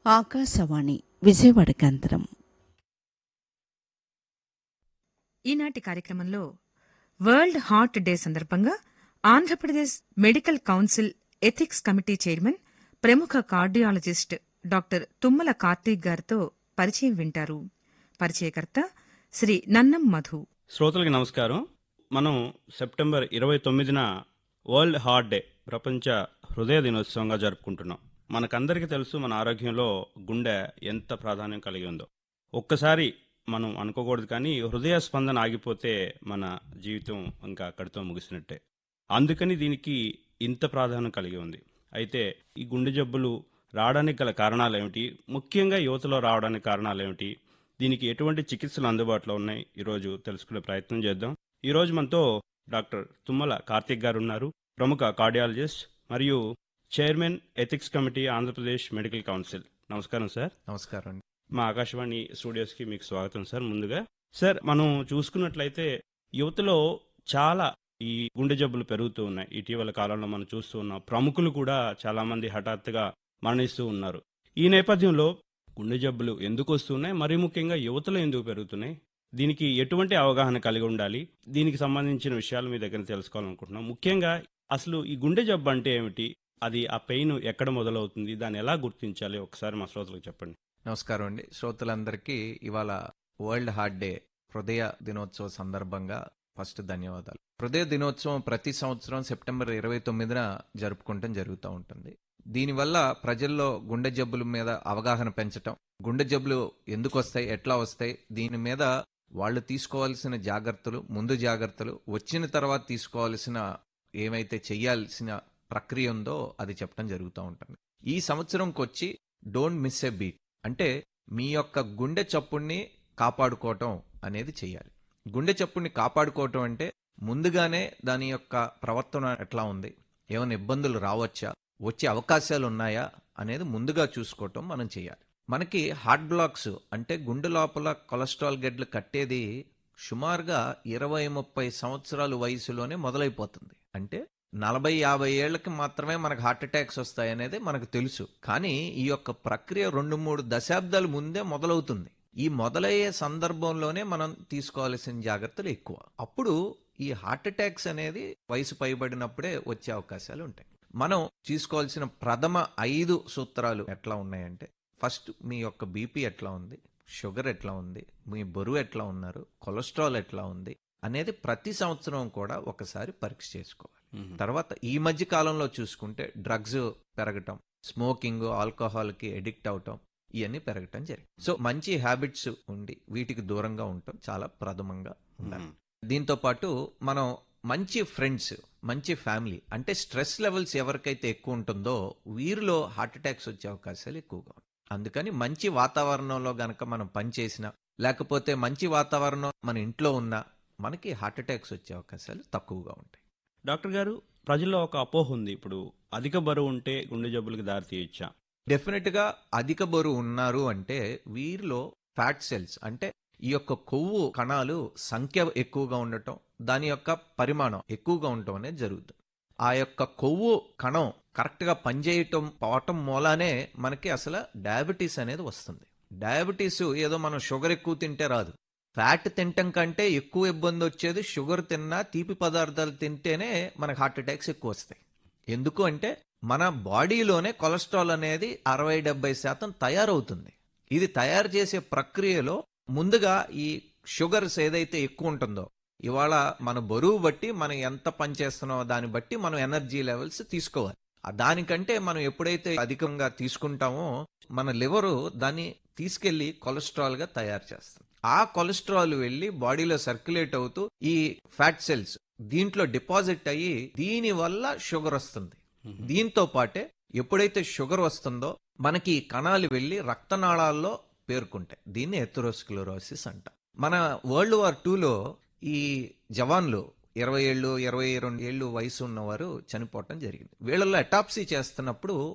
ఆకాశవాణి విజయవాడ కేంద్రం ఈనాటి కార్యక్రమంలో వరల్డ్ హార్ట్ డే సందర్భంగా Andhra Pradesh medical council ethics committee chairman ప్రముఖ కార్డియాలజిస్ట్ డాక్టర్ తుమ్మల కార్తీక్ గారితో పరిచయం వింటారు పరిచయకర్త శ్రీ నన్నం మధు శ్రోతలకి నమస్కారం మనం సెప్టెంబర్ ఇరవై తొమ్మిదిన వరల్డ్ హార్ట్ డే ప్రపంచ హృదయ దినోత్సవంగా జరుపుకుంటున్నాం మనకందరికీ తెలుసు మన ఆరోగ్యంలో గుండె ఎంత ప్రాధాన్యం కలిగి ఉందో ఒక్కసారి మనం అనుకోకూడదు కానీ హృదయ స్పందన ఆగిపోతే మన జీవితం ఇంకా అక్కడితో ముగిసినట్టే అందుకని దీనికి ఇంత ప్రాధాన్యం కలిగి ఉంది అయితే ఈ గుండె జబ్బులు రావడానికి గల కారణాలు ఏమిటి ముఖ్యంగా యువతలో రావడానికి కారణాలు ఏమిటి దీనికి ఎటువంటి చికిత్సలు అందుబాటులో ఉన్నాయి ఈరోజు తెలుసుకునే ప్రయత్నం చేద్దాం ఈరోజు మనతో డాక్టర్ తుమ్మల కార్తిక్ గారు ఉన్నారు ప్రముఖ కార్డియాలజిస్ట్ మరియు chairman ethics committee Andhra Pradesh medical council నమస్కారం సార్ నమస్కారం అండి మా ఆకాశవాణి స్టూడియోస్కి మీకు స్వాగతం సార్ ముందుగా సార్ మనం చూసుకున్నట్లయితే యువతలో చాలా ఈ గుండె జబ్బులు పెరుగుతూ ఉన్నాయి ఇటీవల కాలంలో మనం చూస్తూ ఉన్నాం ప్రముఖులు కూడా చాలా మంది హఠాత్తుగా మరణిస్తూ ఉన్నారు ఈ నేపథ్యంలో గుండె జబ్బులు ఎందుకు వస్తున్నాయి మరీ ముఖ్యంగా యువతలో ఎందుకు పెరుగుతున్నాయి దీనికి ఎటువంటి అవగాహన కలిగి ఉండాలి దీనికి సంబంధించిన విషయాలు మీ దగ్గర తెలుసుకోవాలనుకుంటున్నాం ముఖ్యంగా అసలు ఈ గుండె జబ్బు అంటే ఏమిటి అది ఆ పెయిన్ ఎక్కడ మొదలవుతుంది దాన్ని ఎలా గుర్తించాలి ఒకసారి మా శ్రోతలకు చెప్పండి నమస్కారం అండి శ్రోతలందరికీ ఇవాళ వరల్డ్ హార్ట్ డే హృదయ దినోత్సవ సందర్భంగా ఫస్ట్ ధన్యవాదాలు హృదయ దినోత్సవం ప్రతి సంవత్సరం సెప్టెంబర్ ఇరవై తొమ్మిదిన జరుపుకుంటం జరుగుతూ ఉంటుంది దీనివల్ల ప్రజల్లో గుండె జబ్బుల మీద అవగాహన పెంచటం గుండె జబ్బులు ఎందుకు వస్తాయి ఎట్లా వస్తాయి దీని మీద వాళ్ళు తీసుకోవాల్సిన జాగ్రత్తలు ముందు జాగ్రత్తలు వచ్చిన తర్వాత తీసుకోవాల్సిన ఏమైతే చెయ్యాల్సిన ప్రక్రియ ఉందో అది చెప్పడం జరుగుతూ ఉంటుంది ఈ సంవత్సరంకి వచ్చి డోంట్ మిస్ ఎ బీట్ అంటే మీ యొక్క గుండె చప్పుణ్ణి కాపాడుకోవటం అనేది చెయ్యాలి గుండె చప్పుణ్ణి కాపాడుకోవటం అంటే ముందుగానే దాని యొక్క ప్రవర్తన ఎట్లా ఉంది ఏమైనా ఇబ్బందులు రావచ్చా వచ్చే అవకాశాలు ఉన్నాయా అనేది ముందుగా చూసుకోవటం మనం చేయాలి మనకి హార్ట్ బ్లాక్స్ అంటే గుండె లోపల కొలెస్ట్రాల్ గడ్డలు కట్టేది సుమారుగా ఇరవై ముప్పై సంవత్సరాల వయసులోనే మొదలైపోతుంది అంటే నలభై యాభై ఏళ్లకి మాత్రమే మనకు హార్ట్ అటాక్స్ వస్తాయి అనేది మనకు తెలుసు కానీ ఈ యొక్క ప్రక్రియ రెండు మూడు దశాబ్దాల ముందే మొదలవుతుంది ఈ మొదలయ్యే సందర్భంలోనే మనం తీసుకోవాల్సిన జాగ్రత్తలు ఎక్కువ అప్పుడు ఈ హార్ట్ అటాక్స్ అనేది వయసు పైబడినప్పుడే వచ్చే అవకాశాలు ఉంటాయి మనం తీసుకోవాల్సిన ప్రథమ ఐదు సూత్రాలు ఎట్లా ఉన్నాయంటే ఫస్ట్ మీ యొక్క బీపీ ఎట్లా ఉంది షుగర్ ఎట్లా ఉంది మీ బరువు ఎట్లా ఉన్నారు కొలెస్ట్రాల్ ఎట్లా ఉంది అనేది ప్రతి సంవత్సరం కూడా ఒకసారి పరీక్ష చేసుకోవాలి తర్వాత ఈ మధ్య కాలంలో చూసుకుంటే డ్రగ్స్ పెరగటం స్మోకింగ్ ఆల్కహాల్కి ఎడిక్ట్ అవటం ఇవన్నీ పెరగటం జరిగింది సో మంచి హ్యాబిట్స్ ఉండి వీటికి దూరంగా ఉండటం చాలా ప్రథమంగా ఉండాలి దీంతో పాటు మనం మంచి ఫ్రెండ్స్ మంచి ఫ్యామిలీ అంటే స్ట్రెస్ లెవెల్స్ ఎవరికైతే ఎక్కువ ఉంటుందో వీరిలో హార్ట్ అటాక్స్ వచ్చే అవకాశాలు ఎక్కువగా ఉంటాయి అందుకని మంచి వాతావరణంలో గనక మనం పనిచేసినా లేకపోతే మంచి వాతావరణం మన ఇంట్లో ఉన్నా మనకి హార్ట్ అటాక్స్ వచ్చే అవకాశాలు తక్కువగా ఉంటాయి డాక్టర్ గారు ప్రజల్లో ఒక అపోహ ఉంది ఇప్పుడు అధిక బరువు ఉంటే గుండె జబ్బులకు దారి తీయచ్చా డెఫినెట్ గా అధిక బరువు ఉన్నారు అంటే వీరిలో ఫ్యాట్ సెల్స్ అంటే ఈ యొక్క కొవ్వు కణాలు సంఖ్య ఎక్కువగా ఉండటం దాని యొక్క పరిమాణం ఎక్కువగా ఉండటం అనేది జరుగుతుంది ఆ యొక్క కొవ్వు కణం కరెక్ట్ గా పనిచేయటం పోవటం మూలానే మనకి అసలు డయాబెటీస్ అనేది వస్తుంది డయాబెటీస్ ఏదో మనం షుగర్ ఎక్కువ తింటే రాదు ఫ్యాట్ తినటం కంటే ఎక్కువ ఇబ్బంది వచ్చేది షుగర్ తిన్నా తీపి పదార్థాలు తింటేనే మనకు హార్ట్ అటాక్స్ ఎక్కువ వస్తాయి ఎందుకు అంటే మన బాడీలోనే కొలెస్ట్రాల్ అనేది అరవై డెబ్బై శాతం తయారవుతుంది ఇది తయారు చేసే ప్రక్రియలో ముందుగా ఈ షుగర్స్ ఏదైతే ఎక్కువ ఉంటుందో ఇవాళ మన బరువు బట్టి మనం ఎంత పని చేస్తున్నామో దాన్ని బట్టి మనం ఎనర్జీ లెవెల్స్ తీసుకోవాలి ఆ దానికంటే మనం ఎప్పుడైతే అధికంగా తీసుకుంటామో మన లివరు దాన్ని తీసుకెళ్లి కొలెస్ట్రాల్ గా తయారు చేస్తుంది ఆ కొలెస్ట్రాల్ వెళ్ళి బాడీలో సర్క్యులేట్ అవుతూ ఈ ఫ్యాట్ సెల్స్ దీంట్లో డిపాజిట్ అయ్యి దీని వల్ల షుగర్ వస్తుంది దీంతో పాటే ఎప్పుడైతే షుగర్ వస్తుందో మనకి ఈ కణాలు వెళ్ళి రక్తనాళాల్లో పేర్కొంటాయి దీన్ని ఎథరోస్క్లోరోసిస్ అంట మన వరల్డ్ వార్ టూలో ఈ జవాన్లు ఇరవై ఏళ్ళు ఇరవై రెండు ఏళ్ళు వయసు ఉన్నవారు చనిపోవటం జరిగింది వీళ్ళలో అటాప్సీ చేస్తున్నప్పుడు